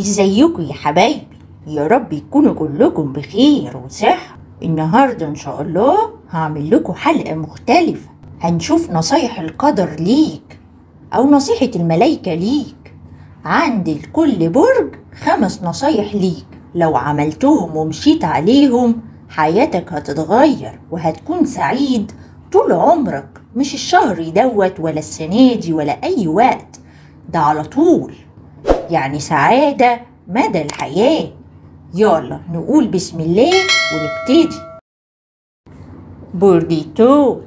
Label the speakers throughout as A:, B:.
A: ازيكم يا حبايبي يا رب يكونوا كلكم بخير وصحة النهاردة ان شاء الله هعمل لكم حلقة مختلفة هنشوف نصايح القدر ليك او نصيحة الملايكة ليك عند لكل برج خمس نصايح ليك لو عملتهم ومشيت عليهم حياتك هتتغير وهتكون سعيد طول عمرك مش الشهر دوت ولا السنة دي ولا أي وقت ده على طول يعني سعادة مدى الحياة يلا نقول بسم الله ونبتدي بورديتور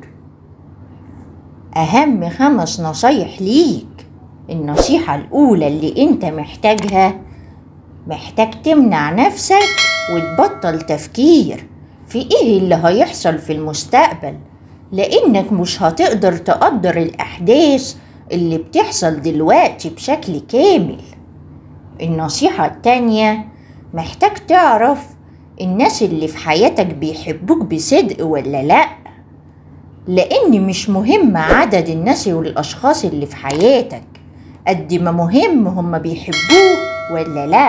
A: أهم خمس نصايح ليك النصيحة الأولى اللي أنت محتاجها محتاج تمنع نفسك وتبطل تفكير في إيه اللي هيحصل في المستقبل لأنك مش هتقدر تقدر الأحداث اللي بتحصل دلوقتي بشكل كامل النصيحة التانية محتاج تعرف الناس اللي في حياتك بيحبوك بصدق ولا لأ لأن مش مهم عدد الناس والأشخاص اللي في حياتك قد ما مهم هما بيحبوك ولا لأ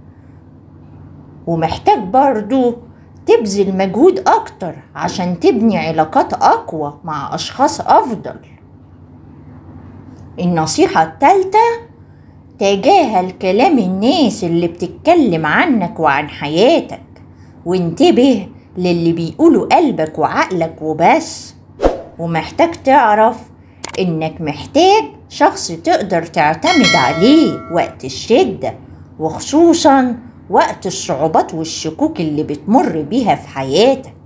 A: ومحتاج برضو تبذل مجهود أكتر عشان تبني علاقات أقوى مع أشخاص أفضل النصيحة التالتة تجاهل كلام الناس اللي بتتكلم عنك وعن حياتك وانتبه للي بيقولوا قلبك وعقلك وبس ومحتاج تعرف انك محتاج شخص تقدر تعتمد عليه وقت الشدة وخصوصا وقت الصعوبات والشكوك اللي بتمر بيها في حياتك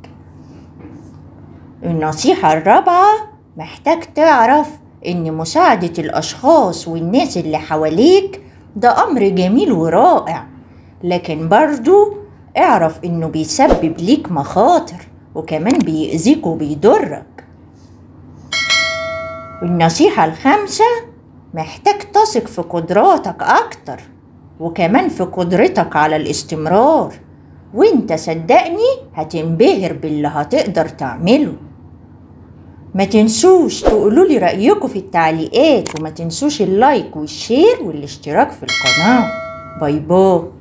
A: النصيحة الرابعة محتاج تعرف إن مساعدة الأشخاص والناس اللي حواليك ده أمر جميل ورائع لكن برضو اعرف إنه بيسبب ليك مخاطر وكمان بيأذيك وبيضرك النصيحة الخامسة محتاج تثق في قدراتك أكتر وكمان في قدرتك على الاستمرار وانت صدقني هتنبهر باللي هتقدر تعمله ما تنسوش تقولوا لي رأيكم في التعليقات وما تنسوش اللايك والشير والاشتراك في القناة باي باي